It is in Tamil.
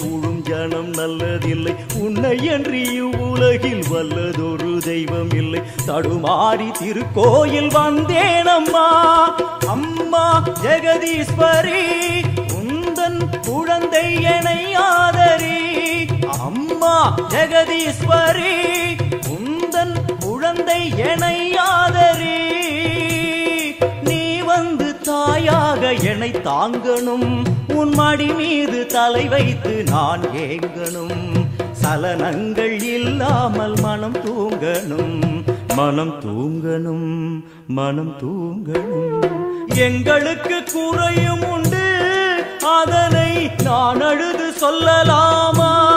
சூழும் ஜனம் நல்லதில்லை உன்னை என்று இவ்வுலகில் வல்லதொரு தெய்வம் இல்லை தடுமாறி திருக்கோயில் வந்தேனம்மா அம்மா ஜெகதீஸ்வரி உந்தன் குழந்தை என்னை ஆதரி அம்மா ஜெகதீஸ்வரி உந்தன் குழந்தை என்னை ஆதரி நீ வந்து தாயாக என்னை தாங்கணும் உன் மடி மீது தலை வைத்து நான் ஏங்கணும் சலனங்கள் இல்லாமல் மனம் தூங்கணும் மனம் தூங்கணும் மனம் தூங்கணும் எங்களுக்கு குறையும் உண்டு அதனை நான் அழுது சொல்லலாமா